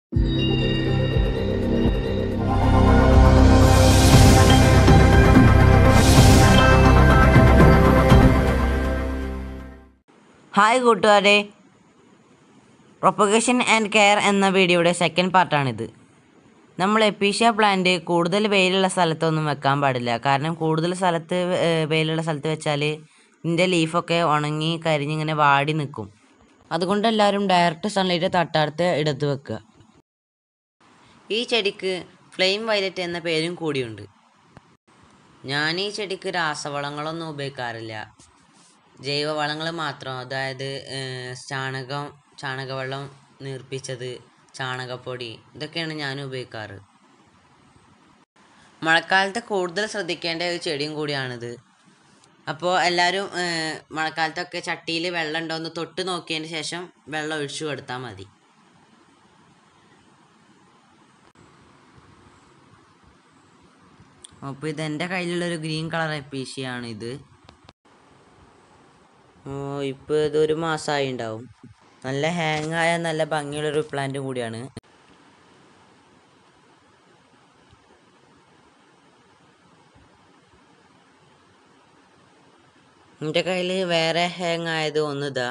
hi കൂട്ടുകാരെ propagation and care എന്ന വീഡിയോയുടെ സെക്കൻഡ് പാർട്ടാണിത് നമ്മൾ എപ്പീഷ്യ പ്ലാന്റ് കൂടുതൽ വെയിലുള്ള സ്ഥലത്തൊന്നും വെക്കാൻ പാടില്ല കാരണം കൂടുതൽ സ്ഥലത്ത് ഏർ, വെയിലുള്ള സ്ഥലത്ത് വെച്ചാൽ ഇതിൻ്റെ ലീഫൊക്കെ ഉണങ്ങി കരിഞ്ഞിങ്ങനെ വാടി നിൽക്കും അതുകൊണ്ട് എല്ലാവരും ഡയറക്റ്റ് സൺലൈറ്റ് തട്ടാർത്ത് എടുത്ത് വെക്കുക ഈ ചെടിക്ക് ഫ്ലെയിം വയലറ്റ് എന്ന പേരും കൂടിയുണ്ട് ഞാൻ ഈ ചെടിക്ക് രാസവളങ്ങളൊന്നും ഉപയോഗിക്കാറില്ല ജൈവവളങ്ങൾ മാത്രം അതായത് ഏർ, ചാണകം ചാണകവെള്ളം നീർപ്പിച്ചത് ചാണകപ്പൊടി ഇതൊക്കെയാണ് ഞാൻ ഉപയോഗിക്കാറ് മഴക്കാലത്ത് കൂടുതൽ ശ്രദ്ധിക്കേണ്ട ഒരു ചെടിയും കൂടിയാണിത് അപ്പോൾ എല്ലാവരും ഏർ, മഴക്കാലത്തൊക്കെ ചട്ടിയിൽ വെള്ളം ഉണ്ടോ എന്ന് തൊട്ട് നോക്കിയതിന് ശേഷം വെള്ളം ഒഴിച്ചു കൊടുത്താൽ മതി അപ്പോൾ ഇത് എൻ്റെ കയ്യിലുള്ളൊരു ഗ്രീൻ കളർ എപ്പീഷിയാണ് ഇത് ഓ ഇപ്പോൾ ഇതൊരു മാസമായി ഉണ്ടാവും നല്ല ഹാങ് ആയ നല്ല ഭംഗിയുള്ളൊരു പ്ലാന്റും കൂടിയാണ് എൻ്റെ കയ്യിൽ വേറെ ഹാങ് ആയത് ഒന്ന് ഇതാ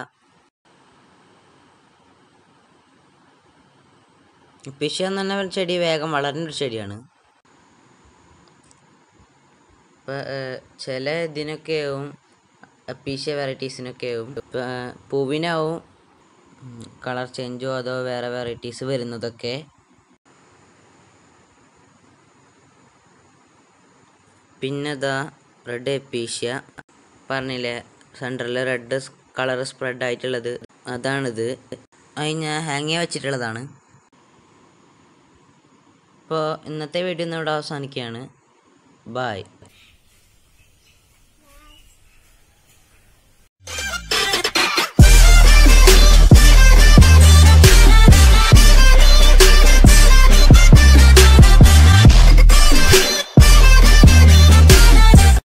പിഷ എന്ന് പറഞ്ഞ ചെടി വേഗം വളരുന്ന ഒരു ചെടിയാണ് ഇപ്പം ചില ഇതിനൊക്കെയാവും പീഷ്യ വെറൈറ്റീസിനൊക്കെയാവും ഇപ്പം പൂവിനാവും കളർ ചേഞ്ചോ അതോ വേറെ വെറൈറ്റീസ് വരുന്നതൊക്കെ പിന്നെ ഇതാ റെഡ് എപ്പീഷ്യ പറഞ്ഞില്ലേ സെൻറ്ററിൽ റെഡ് കളർ സ്പ്രെഡ് ആയിട്ടുള്ളത് അതാണിത് അത് ഞാൻ ഹാങ് ചെയ്യാൻ വെച്ചിട്ടുള്ളതാണ് അപ്പോൾ ഇന്നത്തെ വീഡിയോ ഇന്ന് ഇവിടെ അവസാനിക്കുകയാണ് ബായ്